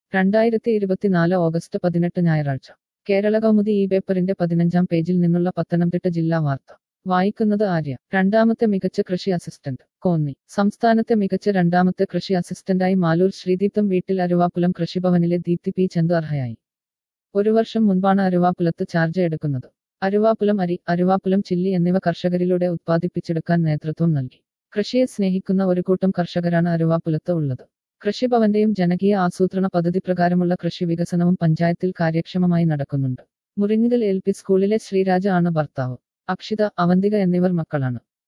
രണ്ടായിരത്തി ഇരുപത്തിനാല് ഓഗസ്റ്റ് പതിനെട്ട് ഞായറാഴ്ച കേരള കൗമുദി ഈ പേപ്പറിന്റെ പതിനഞ്ചാം പേജിൽ നിന്നുള്ള പത്തനംതിട്ട ജില്ലാ വാർത്ത വായിക്കുന്നത് ആര്യ രണ്ടാമത്തെ മികച്ച കൃഷി അസിസ്റ്റന്റ് കോന്നി സംസ്ഥാനത്തെ മികച്ച രണ്ടാമത്തെ കൃഷി അസിസ്റ്റന്റായി മാലൂർ ശ്രീദീപ്തം വീട്ടിൽ അരുവാപ്പുലം കൃഷിഭവനിലെ ദീപ്തി പി ചന്തു അർഹയായി ഒരു വർഷം മുൻപാണ് അരുവാപ്പുലത്ത് ചാർജ് എടുക്കുന്നത് അരുവാപ്പുലം അരി അരുവാപ്പുലം ചില്ലി എന്നിവ കർഷകരിലൂടെ ഉത്പാദിപ്പിച്ചെടുക്കാൻ നേതൃത്വം നൽകി കൃഷിയെ സ്നേഹിക്കുന്ന ഒരു കൂട്ടം കർഷകരാണ് അരുവാപ്പുലത്ത് ഉള്ളത് കൃഷിഭവന്റെയും ജനകീയ ആസൂത്രണ പദ്ധതി പ്രകാരമുള്ള കൃഷി വികസനവും പഞ്ചായത്തിൽ കാര്യക്ഷമമായി നടക്കുന്നുണ്ട് മുറിഞ്ഞിൽ എൽ പി സ്കൂളിലെ ശ്രീരാജ ആണ് ഭർത്താവ് അക്ഷിത അവന്തിക എന്നിവർ മക്കളാണ്